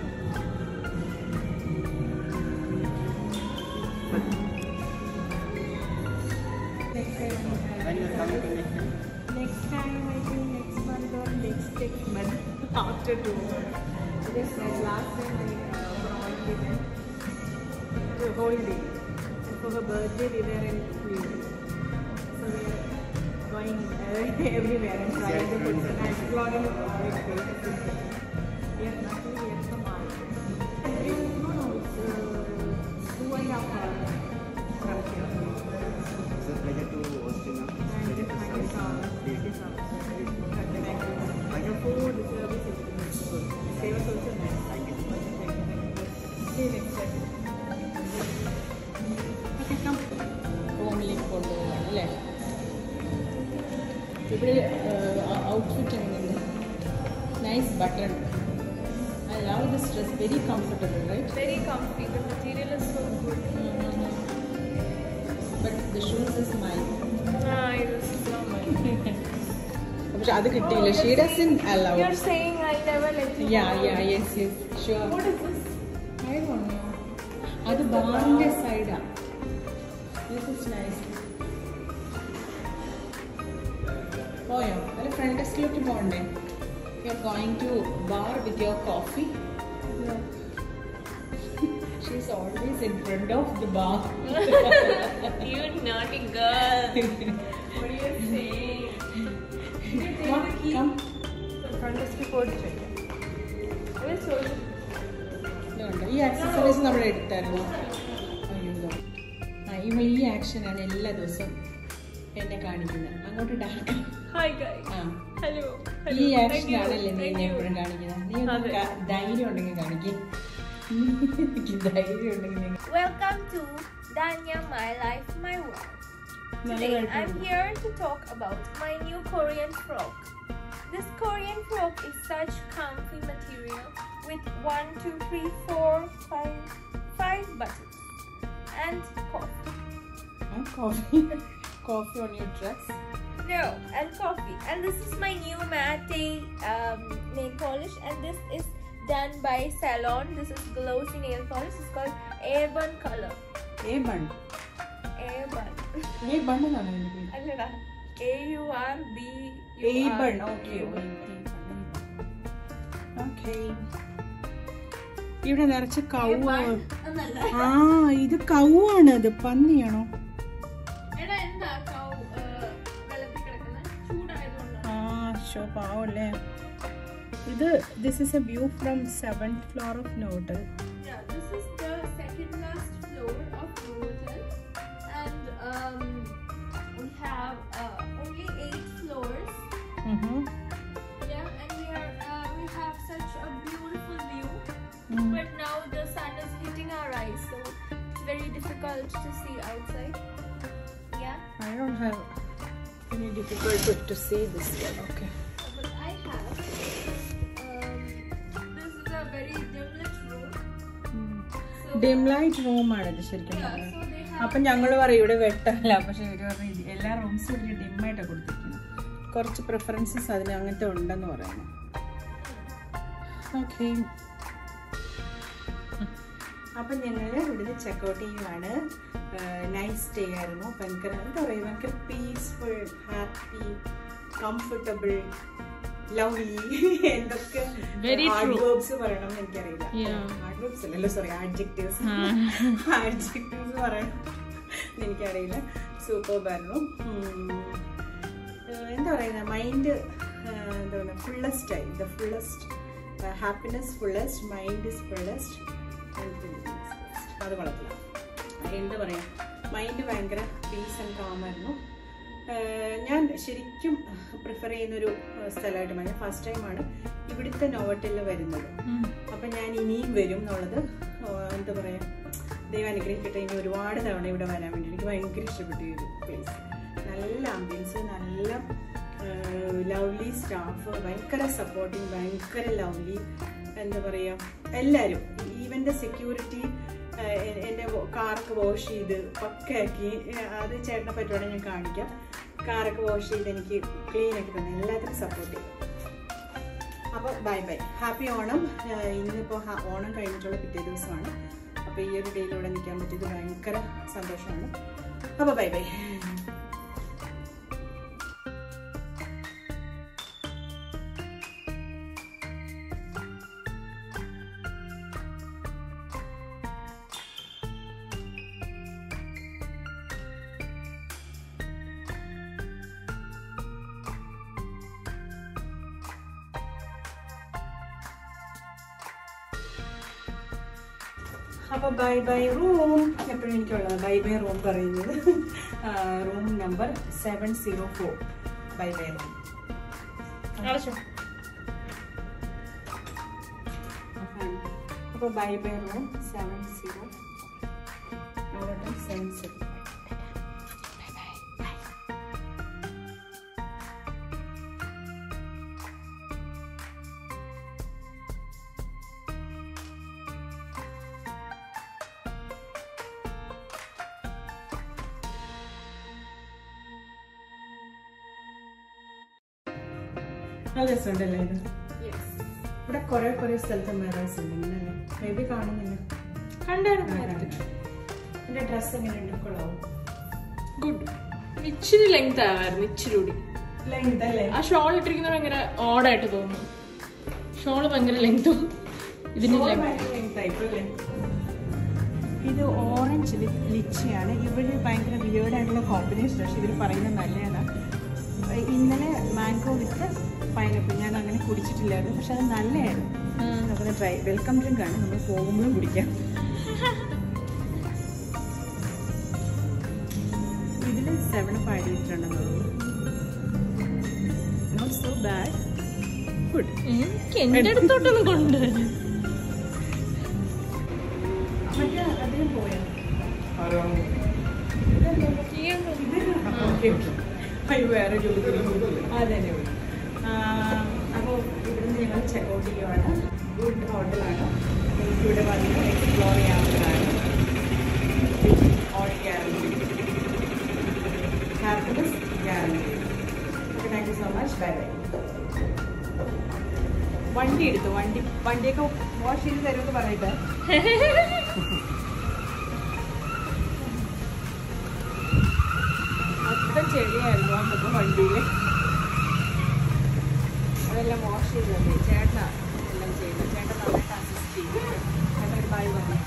Next time, I think next month or next next month after two. Because like last time I uh, brought with the whole day. For her birthday, we were in Sweden. So we are going uh, everywhere and trying the food and exploring the places. We are actually we are from Mali. No, no, it's uh, two and a half hours from here. It's a pleasure to host you now. Thank you, thank you so much. Thank you so much. Thank you. Your food, service, is good. Service also nice. Thank you so much. Thank you. Thank you. See you next time. Okay, come. റൂമിലേക്ക് കൊണ്ടുപോകാൻ അല്ലേ ഇവിടെ outfit എങ്ങനെയുണ്ട് nice button I love this dress very comfortable right Very comfy. The material is so good. But the shoes is my Ah, it is so much. പക്ഷെ അത് കിട്ടിയില്ല she doesn't allow You're saying I never let you. Yeah yeah yes yes sure What is this? I don't know. അത് ബാറിന്റെ സൈഡാ this is nice പോയോ അല്ല front ഡെസ്കിലോട്ട് പോകണ്ടേ you are going to bar with your coffee she's always in front of the bar You naughty girl. what are you saying? Come Front desk report check. Where's your ഇതുണ്ട് ഈ accessories നമ്മൾ എടുത്തായിരുന്നു അയ്യോ ആ ഇവ ഈ ആക്ഷനാണ് എല്ലാ ദിവസവും എന്നെ കാണിക്കുന്നത് അങ്ങോട്ട് dark Hi guys. Ah Hello. ഈ Hello. Thank action you. ആണല്ലേ നീ Thank എന്നെ you. എപ്പോഴും കാണിക്കുന്നത് നീ ഒന്ന് അതെ. ക- ധൈര്യം ഉണ്ടെങ്കിൽ കാണിക്കും എനിക്ക് ധൈര്യം ഉണ്ടെങ്കിൽ നീ Welcome to Danya My Life My World. നല്ല Today കുഴപ്പമില്ല. I'm here to talk about my new Korean frock. This Korean frock is such comfy material with one, two, three, four, five, five buttons and coffee. Coffee coffee on your dress No, and coffee. And this is my new matte um, nail polish, and this is done by Salon. This is glossy nail polish. It's called Airburn Color. Auburn Airburn. Auburn എന്നാണ് എൻ്റെ പേര് Allora, A U R B A U R. Burn okay okay ഇവിടെ നിറച്ച് കൗവാണ് എന്നല്ല. ആ ഇത് കൗവാണ് ഇത് പന്നിയാണോ എടാ, എന്താ കൗ, ഏർ, വെള്ളത്തിൽ കിടക്കുന്നെ? ചൂടായതുകൊണ്ടാണ്. ആ ഷോ പാവല്ലേ ഇത് this is a view from seventh floor of Novotel Yeah, this is the second last floor of Novotel. Yeah, and we are uh, we have such a beautiful view. But now the sun is hitting our eyes, so it's very difficult to see outside. Yeah, I don't have any difficulty to see this one. Okay. but I have. Um, this is a very dim lit room. So dim light റൂമാണ് ഇത് ശരിക്കും yeah, പറഞ്ഞാൽ so they have. അപ്പം ഞങ്ങൾ പറയും ഇവിടെ വെട്ടല്ല പക്ഷെ ഇവര് പറഞ്ഞു ഇത് എല്ലാ റൂംസും വലിയ ഡിമ്മായിട്ടാണ് കൊടുത്തിരിക്കുന്നത് കുറച്ച് പ്രിഫറൻസസ് അതിന് അങ്ങനത്തെ ഉണ്ടെന്ന് പറയുന്നു ഓക്കെ അപ്പം ഞങ്ങൾ ഇവിടുന്ന് ചെക്കൗട്ട് ചെയ്യുവാണ് നൈസ് സ്റ്റേ ആയിരുന്നു ഭയങ്കര എന്താ പറയുക ഭയങ്കര പീസ്ഫുൾ ഹാപ്പി കംഫർട്ടബിൾ ലവ്ലി എന്തൊക്കെ ആഡ്വേർബ്സ് പറയണം എന്ന് എനിക്കറിയില്ല ആഡ്വേർബ്സ് അല്ലല്ലോ സോറി ആഡ്ജക്റ്റീവ്സ് ആഡ്ജക്റ്റീവ്സ് പറയണം എന്ന് എനിക്കറിയില്ല സൂപ്പർ ആയിരുന്നു ഉം. ഏഹ് എന്താ പറയുക മൈൻഡ് എന്താ പറയുക ഫുള്ളസ്റ്റ് ആയി the fullest happiness fullest mind is fullest അത് കുഴപ്പമില്ല എന്താ പറയുക മൈൻഡ് ഭയങ്കര പീസ് ആൻഡ് കാം ആയിരുന്നു ഏഹ് ഞാൻ ശരിക്കും പ്രിഫർ ചെയ്യുന്നൊരു സ്ഥലമായിട്ട് മതി ഫസ്റ്റ് ടൈമാണ് ഇവിടുത്തെ നോവട്ടിൽ വരുന്നത് അപ്പം ഞാൻ ഇനിയും വരും എന്നുള്ളത് ഏഹ് എന്താ പറയുക ദൈവം അനുഗ്രഹിക്കട്ടെ ഇനി ഒരുപാട് തവണ ഇവിടെ വരാൻ വേണ്ടി എനിക്ക് ഭയങ്കര ഇഷ്ടപ്പെട്ടു ഈ ഒരു പ്ലേസ് നല്ല ആംബിയൻസ് നല്ല ലവ്ലി സ്റ്റാഫ് ഭയങ്കര സപ്പോർട്ടിങ് ഭയങ്കര ലവ്ലി എന്താ പറയുക എല്ലാവരും ഈവൻ്റെ സെക്യൂരിറ്റി എൻ്റെ കാറൊക്കെ വാഷ് ചെയ്ത് പക്കയാക്കി ഏഹ് അത് ചേട്ടനെ പറ്റുവാണെങ്കിൽ ഞാൻ കാണിക്കാം കാറൊക്കെ വാഷ് ചെയ്ത് എനിക്ക് ക്ലീൻ ആക്കി തന്നെ എല്ലാത്തിനും സപ്പോർട്ട് ചെയ്യും അപ്പോൾ ബൈ ബൈ ഹാപ്പി ഓണം ഏഹ് ഇന്നിപ്പോൾ ഹ- ഓണം കഴിഞ്ഞിട്ടുള്ള പിറ്റേ ദിവസമാണ് അപ്പോൾ ഈ ഒരു ഡേയിലൂടെ നിൽക്കാൻ പറ്റിയത് ഭയങ്കര സന്തോഷമാണ് അപ്പോൾ ബൈ ബൈ അപ്പോൾ ബൈ ബൈ റൂം എപ്പോഴും എനിക്കുള്ളത് ബൈ ബൈ റൂം പറയുന്നത് room number seven zero four bye bye room അപ്പോൾ bye bye room seven zero seven zero നല്ല രസമുണ്ടല്ലേ ഇത് ഇവിടെ കുറെ കുറെ സ്ഥലത്ത് മിറേഴ്സ് ഉണ്ട് ഇങ്ങനല്ലേ മേ ബി കാണുന്നില്ല കണ്ടായിരുന്നു എന്റെ ഡ്രസ് എങ്ങനെയുണ്ട് കൊള്ളാവും ഗുഡ് ഇച്ചിരി ലെങ്ത് ആവായിരുന്നു ഇച്ചിരി കൂടി ലെങ്ത് അല്ലേ ആ ഷോൾ ഇട്ടിരിക്കുന്നത് ഭയങ്കര ഓടായിട്ട് തോന്നുന്നു ഷോള് ഭയങ്കര ലെങ്തും ഇതിന് ഓ, ലെങ്ത് ഭയങ്കര length ആയിപ്പോയി. ഇത് ഓറഞ്ച് ലിച്ചിയാണ് ഇവിടെ ഭയങ്കര വിയേർഡ് ആയിട്ടുള്ള കോമ്പിനേഷൻ പക്ഷെ ഇവർ പറയുന്നത് നല്ലതാണ് ഏഹ് ഇന്നലെ മാംഗോ വിത്ത് പൈനാപ്പിൾ ഞാൻ അങ്ങനെ കുടിച്ചിട്ടില്ലായിരുന്നു പക്ഷെ അത് നല്ലതായിരുന്നു നമുക്ക് ട്രൈ വെൽക്കം ഡ്രിങ്ക് ആണ് നമ്മൾ പോകുമ്പോഴും കുടിക്കാം ഇതിൽ സെവൻ അപ്പ് ആഡ് ചെയ്തിട്ടുണ്ടെന്ന് തോന്നുന്നു നോട്ട് സോ ബാഡ് ഗുഡ് എനിക്ക് എന്റെ അടുത്തോട്ടൊന്നും കൊണ്ടുവരാൻ മറ്റേ അതിലും പോയോ അയ്യോ വേറെ ജോലി അതെ അപ്പോൾ ഇവിടുന്ന് ഞങ്ങൾ ചെക്കൗട്ട് ചെയ്യുവാണ് ഗുഡ് ഹോട്ടലാണ് നിങ്ങൾക്ക് ഇവിടെ വന്ന് എക്സ്പ്ലോർ ചെയ്യാവുന്നതാണ് all guarantee happiness guarantee okay thank you so much bye bye വണ്ടി എടുത്തു വണ്ടി വണ്ടിയൊക്കെ വാഷ് ചെയ്ത് തരുമെന്ന് പറയട്ടെ മൊത്തം ചെടിയായിരുന്നു അന്നത്തെ വണ്ടിയിൽ അതെല്ലാം വാഷ് ചെയ്തത് ചേട്ടനാ എല്ലാം ചെയ്യുന്നത് ചേട്ടൻ നന്നായിട്ട് അസിസ്റ്റ് ചെയ്യും ചേട്ടൻ ബൈ പറഞ്ഞു